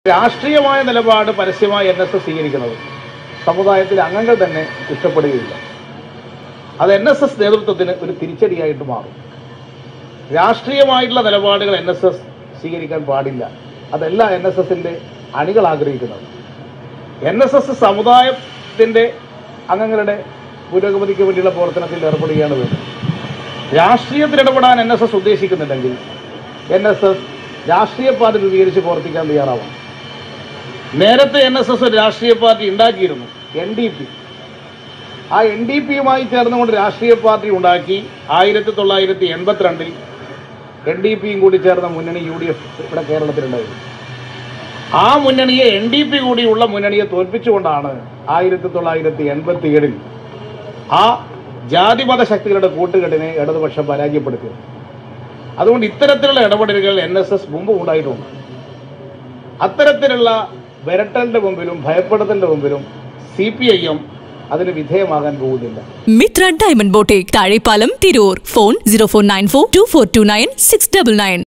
രാഷ്ട്രീയമായ നിലപാട് പരസ്യമായി എൻ എസ് എസ് സ്വീകരിക്കുന്നത് സമുദായത്തിലെ അംഗങ്ങൾ തന്നെ ഇഷ്ടപ്പെടുകയില്ല അത് എൻ എസ് എസ് നേതൃത്വത്തിന് ഒരു തിരിച്ചടിയായിട്ട് മാറും രാഷ്ട്രീയമായിട്ടുള്ള നിലപാടുകൾ എൻ എസ് എസ് സ്വീകരിക്കാൻ പാടില്ല അതല്ല എൻ എസ് എസിന്റെ അണികൾ ആഗ്രഹിക്കുന്നത് എൻ എസ് എസ് സമുദായത്തിന്റെ അംഗങ്ങളുടെ പുരോഗതിക്ക് വേണ്ടിയുള്ള പ്രവർത്തനത്തിൽ ഏർപ്പെടുകയാണ് വേണ്ടത് രാഷ്ട്രീയത്തിൽ ഇടപെടാൻ എൻ എസ് എസ് ഉദ്ദേശിക്കുന്നുണ്ടെങ്കിൽ എൻ എസ് എസ് രാഷ്ട്രീയ പാർട്ടി രൂപീകരിച്ച് പ്രവർത്തിക്കാൻ തയ്യാറാവണം നേരത്തെ എൻ എസ് എസ് ഒരു രാഷ്ട്രീയ പാർട്ടി ഉണ്ടാക്കിയിരുന്നു എൻ ഡി പി ആ എൻ ഡി പിയുമായി ചേർന്നുകൊണ്ട് രാഷ്ട്രീയ പാർട്ടി ഉണ്ടാക്കി ആയിരത്തി തൊള്ളായിരത്തി എൺപത്തിരണ്ടിൽ എൻ ഡി പിയും കൂടി ചേർന്ന മുന്നണി യു ഡി എഫ് ഇവിടെ കേരളത്തിലുണ്ടായിരുന്നു ആ മുന്നണിയെ എൻ ഡി പി കൂടിയുള്ള മുന്നണിയെ തോൽപ്പിച്ചുകൊണ്ടാണ് ആയിരത്തി തൊള്ളായിരത്തി എൺപത്തി ഏഴിൽ ആ ജാതിമത ശക്തികളുടെ കൂട്ടുകെട്ടിനെ ഇടതുപക്ഷം പരാജയപ്പെടുത്തിയത് അതുകൊണ്ട് ഇത്തരത്തിലുള്ള ഇടപെടലുകൾ എൻ എസ് എസ് മുമ്പ് ഉണ്ടായിട്ടുണ്ട് അത്തരത്തിലുള്ള വിരട്ടലിന്റെ മുമ്പിലും ഭയപ്പെടുത്തലിന്റെ മുമ്പിലും സി പി ഐ എം അതിന് വിധേയമാകാൻ പോകുന്നില്ല മിത്ര ഡയമണ്ട് ബോട്ടേക്ക് Thazhepalam Tirur phone zero four nine four two four two nine six double nine